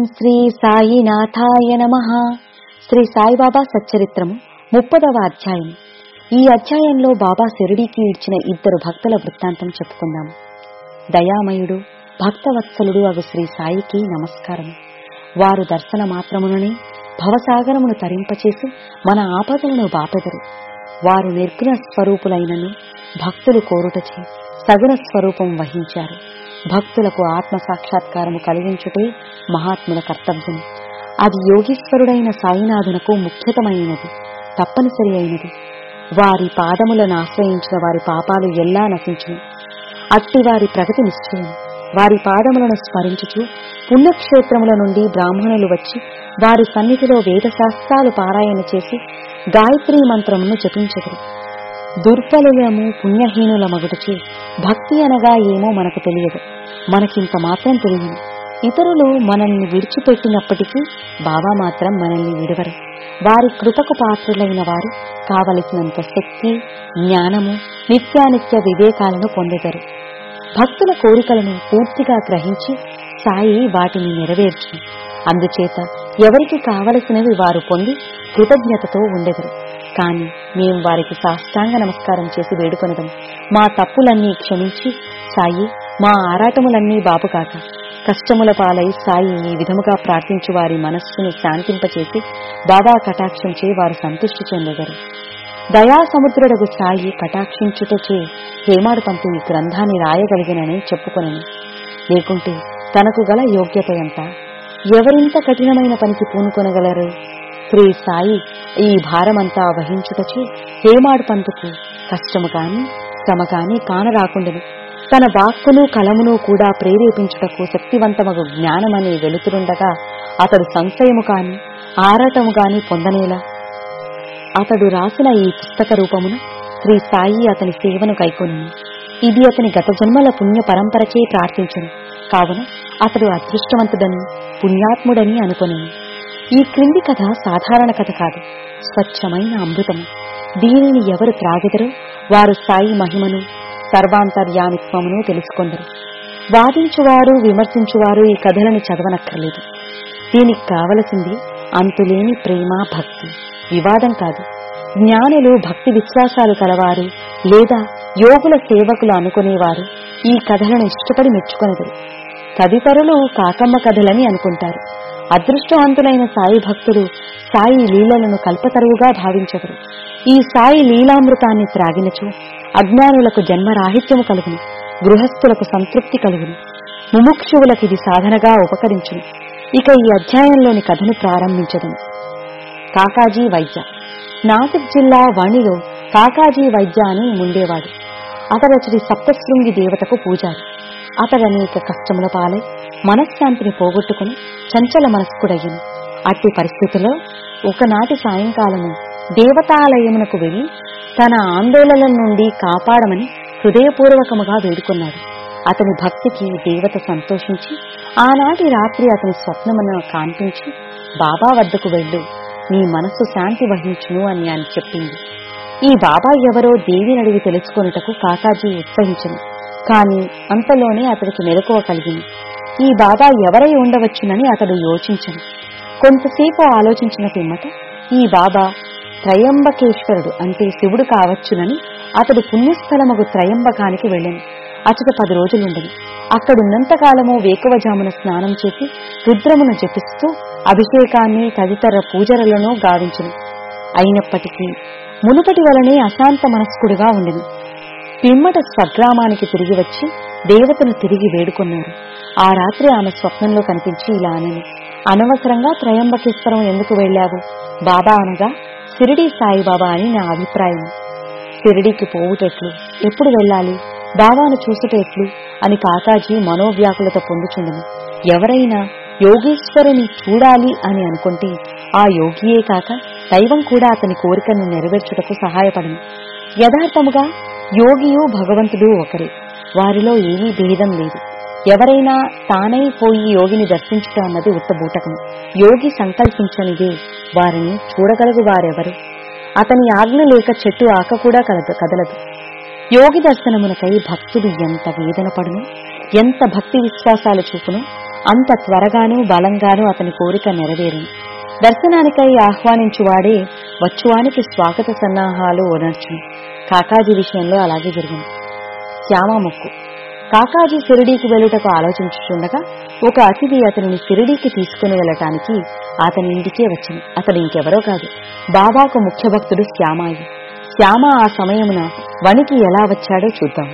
శ్రీ సాయినాథాయ నమ శ్రీ సాయిబాబా సచ్చరిత్రము ముప్పదవ అధ్యాయం ఈ అధ్యాయంలో బాబా షిరిడీకి ఇచ్చిన ఇద్దరు భక్తుల వృత్తాంతం చెప్పుకుందాం దయామయుడు భక్తవత్సలుడు అగు శ్రీ సాయికి నమస్కారం వారు దర్శన మాత్రముననే భవసాగరమును తరింపచేసి మన ఆపదలను బాపెదరు వారు నిర్గుణ స్వరూపులైనను భక్తులు కోరుటచే సగుణ స్వరూపం వహించారు భక్తులకు ఆత్మ సాక్షాత్కారము కలిగించుటే మహాత్ముల కర్తవ్యం అది యోగీశ్వరుడైన సాయినాథునకు ముఖ్యతమైనది తప్పనిసరి అయినది వారి పాదములను ఆశ్రయించిన వారి పాపాలు ఎల్లా నశించును అట్టి వారి ప్రగతి నిశ్చయం వారి పాదములను స్మరించుచు పుణ్యక్షేత్రముల నుండి బ్రాహ్మణులు వచ్చి వారి సన్నిధిలో వేద శాస్త్రాలు పారాయణ చేసి గాయత్రీ మంత్రమును జపించెదరు దుర్బలులము పుణ్యహీనుల మగుటచే భక్తి అనగా ఏమో మనకు తెలియదు మనకింత మాత్రం తెలియదు ఇతరులు మనల్ని విడిచిపెట్టినప్పటికీ బాబా మాత్రం మనల్ని విడవరు వారి కృపకు పాత్రులైన వారు కావలసినంత శక్తి జ్ఞానము నిత్యానిత్య వివేకాలను పొందెదరు భక్తుల కోరికలను పూర్తిగా గ్రహించి సాయి వాటిని నెరవేర్చు అందుచేత ఎవరికి కావలసినవి వారు పొంది కృతజ్ఞతతో ఉండెదరు కాని మేం వారికి సాష్టాంగ నమస్కారం చేసి వేడుకొనడం మా తప్పులన్నీ క్షమించి సాయి మా ఆరాటములన్నీ బాపుకాక కష్టముల పాలై సాయి ఈ విధముగా ప్రార్థించు వారి మనస్సును శాంతింపచేసి బాబా కటాక్షంచే వారు సంతుష్టి చెందెదరు దయా సముద్రుడకు సాయి కటాక్షించుటచే హేమాడు పంతు ఈ గ్రంథాన్ని రాయగలిగినని చెప్పుకొనను లేకుంటే తనకు గల యోగ్యత ఎంత ఎవరింత కఠినమైన పనికి పూనుకొనగలరు శ్రీ సాయి ఈ భారమంతా వహించుటచే హేమాడు పంతుకు కష్టము కాని శ్రమ కాని కానరాకుండెను తన వాక్కును కలమును కూడా ప్రేరేపించుటకు శక్తివంతమగు జ్ఞానమనే వెలుతురుండగా అతడు సంశయము కాని ఆరాటము గాని పొందనేలా అతడు రాసిన ఈ పుస్తక రూపమున శ్రీ సాయి అతని సేవను కైకొని ఇది అతని గత జన్మల పుణ్య పరంపరచే ప్రార్థించను కావున అతడు అదృష్టవంతుడని పుణ్యాత్ముడని అనుకొని ఈ క్రింది కథ సాధారణ కథ కాదు స్వచ్ఛమైన అమృతము దీనిని ఎవరు త్రాగెదరో వారు సాయి మహిమను సర్వాంతర్యామిత్వమును తెలుసుకొందరు వాదించువారు విమర్శించువారు ఈ కథలను చదవనక్కర్లేదు దీనికి కావలసింది అంతులేని ప్రేమ భక్తి వివాదం కాదు జ్ఞానులు భక్తి విశ్వాసాలు కలవారు లేదా యోగుల సేవకులు అనుకునేవారు ఈ కథలను ఇష్టపడి మెచ్చుకొనరు తదితరులు కాకమ్మ కథలని అనుకుంటారు అదృష్టవంతులైన సాయి భక్తులు సాయి లీలలను కల్పతరువుగా భావించగరు ఈ సాయి లీలామృతాన్ని త్రాగినచో అజ్ఞానులకు జన్మరాహిత్యము కలుగును గృహస్థులకు సంతృప్తి కలుగును ముముక్షువులకు ఇది సాధనగా ఉపకరించును ఇక ఈ అధ్యాయంలోని కథను ప్రారంభించదను కాకాజీ వైద్య నాసిక్ జిల్లా వణిలో కాకాజీ వైద్య అని ఉండేవాడు అతడచడి సప్తశృంగి దేవతకు పూజారి అతడనేక కష్టముల పాలై మనశ్శాంతిని పోగొట్టుకుని చంచల మనస్కుడయ్యను అట్టి పరిస్థితిలో ఒకనాటి సాయంకాలము దేవతాలయమునకు వెళ్లి తన ఆందోళనల నుండి కాపాడమని హృదయపూర్వకముగా వేడుకున్నాడు అతని భక్తికి దేవత సంతోషించి ఆనాటి రాత్రి అతని స్వప్నమును కాంపించి బాబా వద్దకు వెళ్ళు నీ మనస్సు శాంతి వహించును అని అని చెప్పింది ఈ బాబా ఎవరో దేవిని అడిగి తెలుసుకొనుటకు కాకాజీ ఉత్సహించను కాని అంతలోనే అతడికి మెలకువ కలిగింది ఈ బాబా ఎవరై ఉండవచ్చునని అతడు యోచించను కొంతసేపు ఆలోచించిన పిమ్మట ఈ బాబా త్రయంబకేశ్వరుడు అంటే శివుడు కావచ్చునని అతడు పుణ్యస్థలమగు త్రయంబకానికి వెళ్ళాను అతడు పది రోజులుండను అక్కడున్నంతకాలము వేకువజామున స్నానం చేసి రుద్రమును జపిస్తూ అభిషేకాన్ని తదితర పూజలను గావించును అయినప్పటికీ మునుపటి వలనే అశాంత మనస్కుడుగా ఉండెను పిమ్మట స్వగ్రామానికి తిరిగి వచ్చి దేవతను తిరిగి వేడుకొన్నారు ఆ రాత్రి ఆమె స్వప్నంలో కనిపించి ఇలా అనని అనవసరంగా త్రయంబకేశ్వరం ఎందుకు వెళ్ళావు బాబా అనగా సిరిడి సాయిబాబా అని నా అభిప్రాయం సిరిడికి పోవుటెట్లు ఎప్పుడు వెళ్ళాలి బాబాను చూసుటెట్లు అని కాకాజీ మనోవ్యాకులత పొందుచుండను ఎవరైనా యోగేశ్వరుని చూడాలి అని అనుకుంటే ఆ యోగియే కాక దైవం కూడా అతని కోరికను నెరవేర్చుటకు సహాయపడను యథార్థముగా యోగియు భగవంతుడు ఒకరే వారిలో ఏమీ భేదం లేదు ఎవరైనా తానై పోయి యోగిని దర్శించుట అన్నది ఉత్తబూటకము యోగి సంకల్పించనిదే వారిని చూడగలుగు వారెవరు అతని ఆజ్ఞ లేక చెట్టు ఆక కూడా కలదు కదలదు యోగి దర్శనమునకై భక్తుడు ఎంత వేదన పడును ఎంత భక్తి విశ్వాసాలు చూపును అంత త్వరగానూ బలంగానూ అతని కోరిక నెరవేరింది దర్శనానికై ఆహ్వానించువాడే వచ్చువానికి స్వాగత సన్నాహాలు ఓనర్చును కాకాజీ విషయంలో అలాగే జరిగింది శ్యామ మొక్కు కాకాజీ సిరిడీకి వెళ్ళుటకు ఆలోచించుచుండగా ఒక అతిథి అతనిని సిరిడీకి తీసుకుని వెళ్ళటానికి అతని ఇంటికే వచ్చింది అతడు ఇంకెవరో కాదు బాబాకు ముఖ్య భక్తుడు శ్యామాయి శ్యామ ఆ సమయమున వనికి ఎలా వచ్చాడో చూద్దాం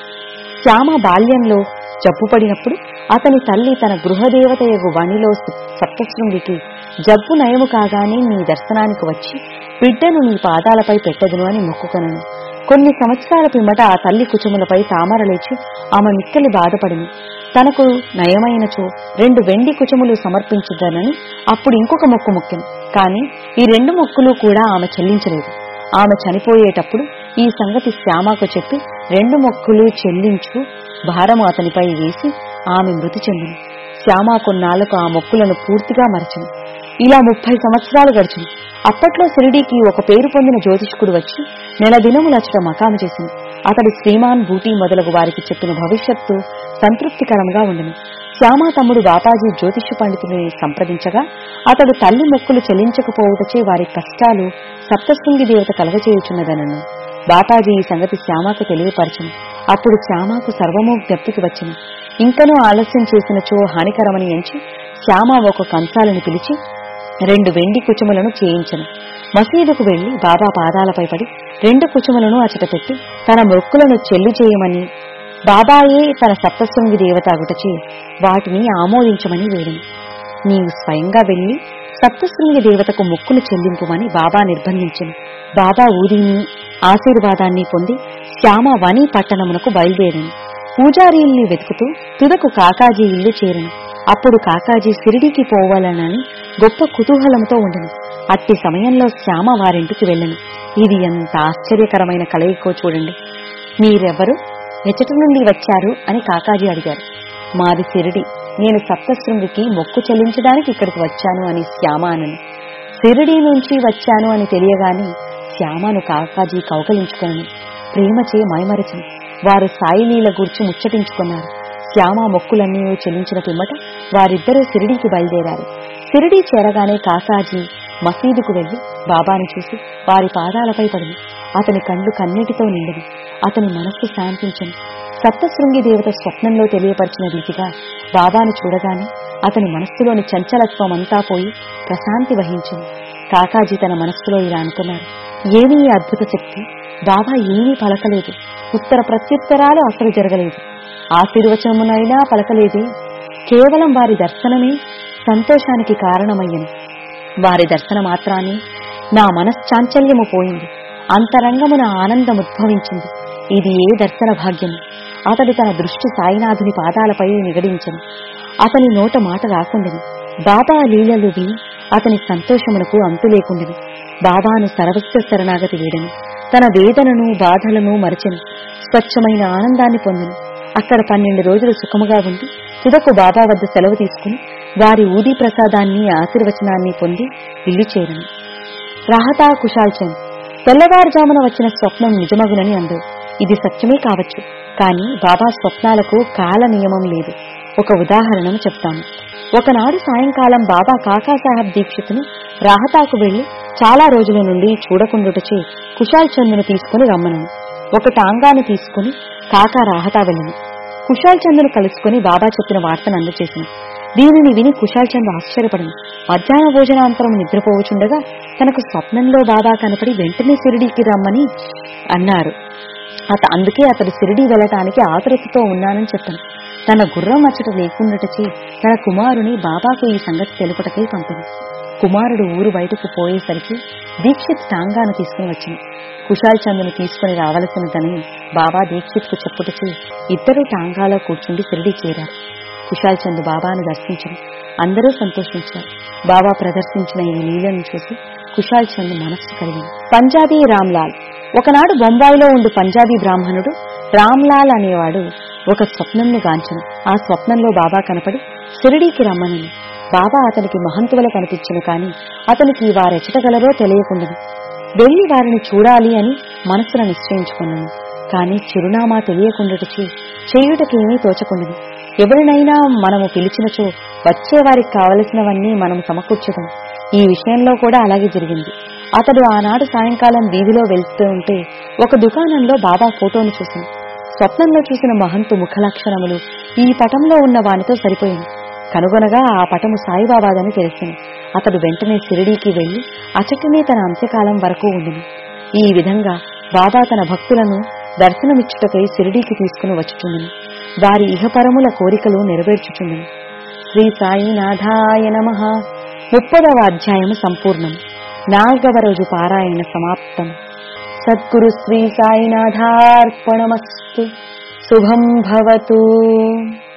శ్యామ బాల్యంలో జబ్బుపడినప్పుడు అతని తల్లి తన గృహదేవతయగు వనిలో సప్తశృంగికి జబ్బు నయము కాగానే నీ దర్శనానికి వచ్చి బిడ్డను నీ పాదాలపై పెట్టదును అని మొక్కుకొనను కొన్ని సంవత్సరాల పిమ్మట ఆ తల్లి కుచములపై తామర లేచి ఆమె మిక్కలి బాధపడింది తనకు నయమైనచో రెండు వెండి కుచములు సమర్పించుదనని అప్పుడు ఇంకొక మొక్కు మొక్కింది కాని ఈ రెండు మొక్కులు కూడా ఆమె చెల్లించలేదు ఆమె చనిపోయేటప్పుడు ఈ సంగతి శ్యామకు చెప్పి రెండు మొక్కులు చెల్లించు భారము అతనిపై వేసి ఆమె మృతి చెందింది శ్యామ కొన్నాళ్లకు ఆ మొక్కులను పూర్తిగా మరచింది ఇలా ముప్పై సంవత్సరాలు గడిచింది అప్పట్లో సిరిడీకి ఒక పేరు పొందిన జ్యోతిష్కుడు వచ్చి నెల దినములచట మకాము చేసింది అతడు శ్రీమాన్ బూటీ మొదలగు వారికి చెప్పిన భవిష్యత్తు సంతృప్తికరంగా ఉండను శ్యామ తమ్ముడు బాపాజీ జ్యోతిష పండితుని సంప్రదించగా అతడు తల్లి మొక్కులు చెల్లించకపోవుటచే వారి కష్టాలు సప్తశృంగి దేవత కలగచేయుచున్నదనను బాపాజీ ఈ సంగతి శ్యామకు తెలియపరచను అప్పుడు శ్యామకు సర్వము జ్ఞప్తికి వచ్చను ఇంకనూ ఆలస్యం చేసినచో హానికరమని ఎంచి శ్యామ ఒక కంసాలని పిలిచి రెండు వెండి కుచుములను చేయించను మసీదుకు వెళ్లి బాబా పాదాలపై పడి రెండు కుచుములను అచట పెట్టి తన మొక్కులను చెల్లు చేయమని బాబాయే తన సప్తశృంగి దేవత అగుటచే వాటిని ఆమోదించమని వేడును నీవు స్వయంగా వెళ్లి సప్తశృంగి దేవతకు మొక్కులు చెల్లింపుమని బాబా నిర్బంధించను బాబా ఊదిని ఆశీర్వాదాన్ని పొంది శ్యామ వని పట్టణమునకు బయలుదేరింది పూజారీల్ని వెతుకుతూ తుదకు కాకాజీ ఇల్లు చేరను అప్పుడు కాకాజీ సిరిడికి పోవాలనని గొప్ప కుతూహలంతో ఉండను అట్టి సమయంలో శ్యామ వారింటికి వెళ్ళను ఇది ఎంత ఆశ్చర్యకరమైన కలయికో చూడండి మీరెవరు ఎచట నుండి వచ్చారు అని కాకాజీ అడిగారు మాది సిరిడి నేను సప్తశృంగికి మొక్కు చెల్లించడానికి ఇక్కడికి వచ్చాను అని శ్యామ అనను సిరిడి నుంచి వచ్చాను అని తెలియగానే శ్యామను కాకాజీ కౌకలించుకొనను ప్రేమచే మైమరచను వారు సాయిలీల గూర్చి ముచ్చటించుకున్నారు శ్యామ మొక్కులన్నీ చెల్లించిన పిమ్మట వారిద్దరూ సిరిడీకి బయలుదేరారు సిరిడీ చేరగానే కాకాజీ మసీదుకు వెళ్లి బాబాను చూసి వారి పాదాలపై పడింది అతని కళ్ళు కన్నీటితో నిండిని అతని మనస్సు శాంతించను సప్తశృంగి దేవత స్వప్నంలో తెలియపరిచిన రీతిగా బాబాను చూడగానే అతని మనస్సులోని చంచలత్వం అంతా పోయి ప్రశాంతి వహించింది కాకాజీ తన మనస్సులో ఇలా అనుకున్నారు ఏమీ ఈ అద్భుత శక్తి బాబా ఏమీ పలకలేదు ఉత్తర ప్రత్యుత్తరాలు అసలు జరగలేదు ఆశీర్వచనమునైనా పలకలేదే కేవలం వారి దర్శనమే సంతోషానికి కారణమయ్యను వారి దర్శన మాత్రాన్ని నా మనశ్చాంచల్యము పోయింది అంతరంగమున ఆనందం ఉద్భవించింది ఇది ఏ దర్శన భాగ్యము అతడు తన దృష్టి సాయినాథుని పాదాలపై నిగడించను అతని నోట మాట రాకుండెను బాబా లీలలు విని అతని సంతోషమునకు అంతు లేకుండెను బాబాను సర్వస్వ శరణాగతి వీడను తన వేదనను బాధలను మరచెను స్వచ్ఛమైన ఆనందాన్ని పొందెను అక్కడ పన్నెండు రోజులు సుఖముగా ఉండి తుదకు బాబా వద్ద సెలవు తీసుకుని వారి ఊదీ ప్రసాదాన్ని ఆశీర్వచనాన్ని పొంది ఇల్లు చేరను రాహతా కుషాల్ చంద్ తెల్లవారుజామున వచ్చిన స్వప్నం నిజమగునని అందు ఇది సత్యమే కావచ్చు కాని బాబా స్వప్నాలకు కాల నియమం లేదు ఒక ఉదాహరణను చెప్తాను ఒకనాడు సాయంకాలం బాబా కాకాసాహెబ్ దీక్షితును రాహతాకు వెళ్లి చాలా రోజుల నుండి చూడకుండుటచే కుషాల్ చంద్ను తీసుకుని రమ్మనను ఒక టాంగాను తీసుకుని కాకా రాహతా వెళ్ళను కుషాల్ చంద్ను కలుసుకుని బాబా చెప్పిన వార్తను అందజేసింది దీనిని విని కుషాల్ చంద్ ఆశ్చర్యపడింది మధ్యాహ్న భోజనాంతరం నిద్రపోవచుండగా తనకు స్వప్నంలో బాబా కనపడి వెంటనే సిరిడీకి రమ్మని అన్నారు అత అందుకే అతడు సిరిడి వెళ్ళటానికి ఆతురతతో ఉన్నానని చెప్పాను తన గుర్రం అచ్చట లేకుండాటచే తన కుమారుని బాబాకు ఈ సంగతి తెలుపటకై పంపింది కుమారుడు ఊరు బయటకు పోయేసరికి దీక్షిత్ టాంగాను తీసుకుని వచ్చింది కుషాల్ చంద్ను తీసుకుని రావలసినదని బాబా దీక్షిత్కు చెప్పుటచే ఇద్దరు టాంగాలో కూర్చుండి సిరిడి చేరారు కుషాల్ చంద్ బాబాను దర్శించను అందరూ సంతోషించారు బాబా ప్రదర్శించిన ఈ లీలను చూసి కుషాల్ చంద్ మనస్సు కలిగింది పంజాబీ రామ్లాల్ ఒకనాడు బొంబాయిలో ఉండు పంజాబీ బ్రాహ్మణుడు రామ్లాల్ అనేవాడు ఒక స్వప్నంను గాంచను ఆ స్వప్నంలో బాబా కనపడి సిరిడీకి రమ్మనని బాబా అతనికి మహంతువల కనిపించను కాని అతనికి వారెచ్చటగలరో తెలియకుండాను వెళ్లి వారిని చూడాలి అని మనసున నిశ్చయించుకున్నాను కాని చిరునామా తెలియకుండాటచి చేయుటకేమీ తోచకుండాను ఎవరినైనా మనము పిలిచినచో వచ్చే వారికి కావలసినవన్నీ మనం సమకూర్చడం ఈ విషయంలో కూడా అలాగే జరిగింది అతడు ఆనాడు సాయంకాలం వీధిలో వెళ్తూ ఉంటే ఒక దుకాణంలో బాబా ఫోటోను చూసింది స్వప్నంలో చూసిన మహంతు ముఖలక్షణములు ఈ పటంలో ఉన్న వానితో సరిపోయింది కనుగొనగా ఆ పటము సాయిబాబాదని తెలిసింది అతడు వెంటనే సిరిడీకి వెళ్లి అచటనే తన అంత్యకాలం వరకు ఉండిను ఈ విధంగా బాబా తన భక్తులను దర్శనమిచ్చుటకై సిరిడీకి తీసుకుని వచ్చుచుండెను వారి ఇహపరముల కోరికలు నెరవేర్చుచుండెను శ్రీ సాయినాథాయ నమ ముప్పదవ అధ్యాయము సంపూర్ణం నాల్గవ రోజు పారాయణ సమాప్తం సద్గురు శ్రీ సాయినాథార్పణమస్తు శుభం భవతు